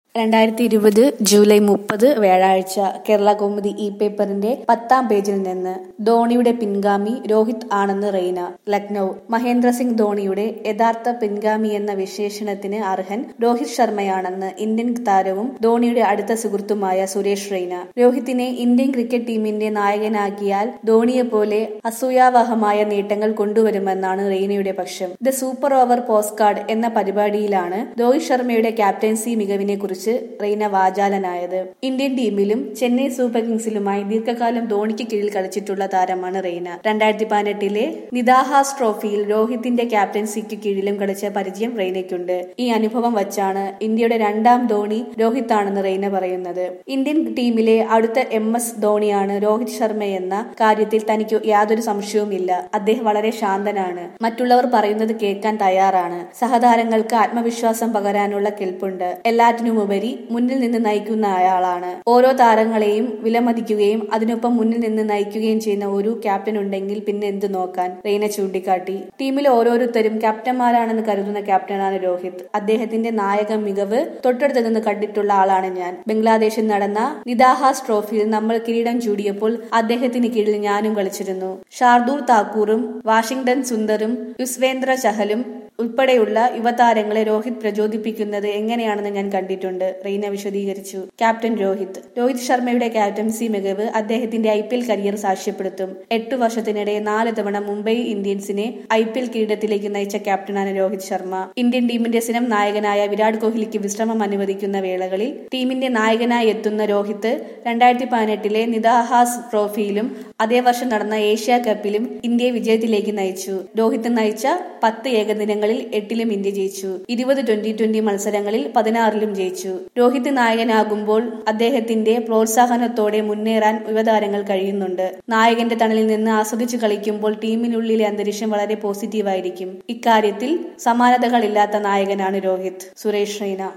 രണ്ടായിരത്തി ഇരുപത് ജൂലൈ മുപ്പത് വ്യാഴാഴ്ച കേരള കൗമുദി ഇ പേപ്പറിന്റെ പത്താം പേജിൽ നിന്ന് ധോണിയുടെ പിൻഗാമി രോഹിത് ആണെന്ന് റെയ്ന ലക്നൌ മഹേന്ദ്ര സിംഗ് ധോണിയുടെ യഥാർത്ഥ പിൻഗാമി എന്ന വിശേഷണത്തിന് അർഹൻ രോഹിത് ശർമ്മയാണെന്ന് ഇന്ത്യൻ താരവും ധോണിയുടെ അടുത്ത സുഹൃത്തുമായ സുരേഷ് റെയ്ന രോഹിത്തിനെ ഇന്ത്യൻ ക്രിക്കറ്റ് ടീമിന്റെ നായകനാക്കിയാൽ ധോണിയെ പോലെ അസൂയാവഹമായ നേട്ടങ്ങൾ കൊണ്ടുവരുമെന്നാണ് റെയ്നയുടെ പക്ഷം the super over post card എന്ന പരിപാടിയിലാണ് രോഹിത് ശർമ്മയുടെ ക്യാപ്റ്റൻസി മികവിനെ കുറിച്ച് റെയ്ന വാചാലനായത് ഇന്ത്യൻ ടീമിലും ചെന്നൈ സൂപ്പർ കിങ്സിലുമായി ദീർഘകാലം ധോണിക്ക് കീഴിൽ കളിച്ചിട്ടുള്ള താരമാണ് റെയ്ന രണ്ടായിരത്തി പതിനെട്ടിലെ നിദാഹാസ് ട്രോഫിയിൽ രോഹിത്തിന്റെ ക്യാപ്റ്റൻസിക്ക് കീഴിലും കളിച്ച പരിചയം റെയ്നയ്ക്കുണ്ട് ഈ അനുഭവം വച്ചാണ് ഇന്ത്യയുടെ രണ്ടാം ധോണി രോഹിത് ആണെന്ന് റെയ്ന പറയുന്നത് ഇന്ത്യൻ ടീമിലെ അടുത്ത എം എസ് ധോണിയാണ് രോഹിത് ശർമ്മയെന്ന കാര്യത്തിൽ തനിക്ക് യാതൊരു സംശയവുമില്ല അദ്ദേഹം വളരെ ശാന്തനാണ് മറ്റുള്ളവർ പറയുന്നത് കേൾക്കാൻ തയ്യാറാണ് സഹതാരങ്ങൾക്ക് ആത്മവിശ്വാസം പകരാനുള്ള കെൽപ്പുണ്ട് എല്ലാറ്റിനുമുപരി മുന്നിൽ നിന്ന് നയിക്കുന്ന അയാളാണ് ഓരോ താരങ്ങളെയും വിലമതിക്കുകയും അതിനൊപ്പം മുന്നിൽ നിന്ന് നയിക്കുകയും ചെയ്യുന്ന ഒരു ക്യാപ്റ്റൻ ഉണ്ടെങ്കിൽ പിന്നെ എന്ത് നോക്കാൻ റെയ്ന ചൂണ്ടിക്കാട്ടി ടീമിലെ ഓരോരുത്തരും ക്യാപ്റ്റന്മാരാണെന്ന് കരുതുന്ന ക്യാപ്റ്റനാണ് രോഹിത് അദ്ദേഹത്തിന്റെ നായക മികവ് തൊട്ടടുത്ത് നിന്ന് കണ്ടിട്ടുള്ള ആളാണ് ഞാൻ ബംഗ്ലാദേശിൽ നടന്ന നിദാഹാസ് ട്രോഫിയിൽ നമ്മൾ കിരീടം ചൂടിയപ്പോൾ അദ്ദേഹത്തിന് കീഴിൽ ഞാനും കളിച്ചിരുന്നു ഷാർദൂർ താക്കൂറും വാഷിംഗ്ടൺ സുന്ദറും യുസ്വേന്ദ്ര ചഹലും ഉൾപ്പെടെയുള്ള യുവതാരങ്ങളെ രോഹിത് പ്രചോദിപ്പിക്കുന്നത് എങ്ങനെയാണെന്ന് ഞാൻ കണ്ടിട്ടുണ്ട് റെയ്ന വിശദീകരിച്ചു ക്യാപ്റ്റൻ രോഹിത് രോഹിത് ശർമ്മയുടെ ക്യാപ്റ്റൻസി മികവ് അദ്ദേഹത്തിന്റെ ഐ പി എൽ കരിയർ സാക്ഷ്യപ്പെടുത്തും എട്ടു വർഷത്തിനിടെ നാല് തവണ മുംബൈ ഇന്ത്യൻസിനെ ഐ പി എൽ കിരീടത്തിലേക്ക് നയിച്ച ക്യാപ്റ്റനാണ് രോഹിത് ശർമ്മ ഇന്ത്യൻ ടീമിന്റെ സ്ഥിരം നായകനായ വിരാട് കോഹ്ലിക്ക് വിശ്രമം അനുവദിക്കുന്ന വേളകളിൽ ടീമിന്റെ നായകനായി എത്തുന്ന രോഹിത് രണ്ടായിരത്തി പതിനെട്ടിലെ നിദാഹാസ് ട്രോഫിയിലും അതേ വർഷം നടന്ന ഏഷ്യ കപ്പിലും ഇന്ത്യയെ വിജയത്തിലേക്ക് നയിച്ചു രോഹിത് നയിച്ച പത്ത് ഏകദിനങ്ങളിൽ എട്ടിലും ഇന്ത്യ ജയിച്ചു ഇരുപത് ട്വന്റി ട്വന്റി മത്സരങ്ങളിൽ പതിനാറിലും ജയിച്ചു രോഹിത് നായകനാകുമ്പോൾ അദ്ദേഹത്തിന്റെ പ്രോത്സാഹനത്തോടെ മുന്നേറാൻ യുവതാരങ്ങൾ കഴിയുന്നുണ്ട് നായകന്റെ തണലിൽ നിന്ന് ആസ്വദിച്ചു കളിക്കുമ്പോൾ ടീമിനുള്ളിലെ അന്തരീക്ഷം വളരെ പോസിറ്റീവായിരിക്കും ഇക്കാര്യത്തിൽ സമാനതകളില്ലാത്ത നായകനാണ് രോഹിത് സുരേഷ് റെയ്ന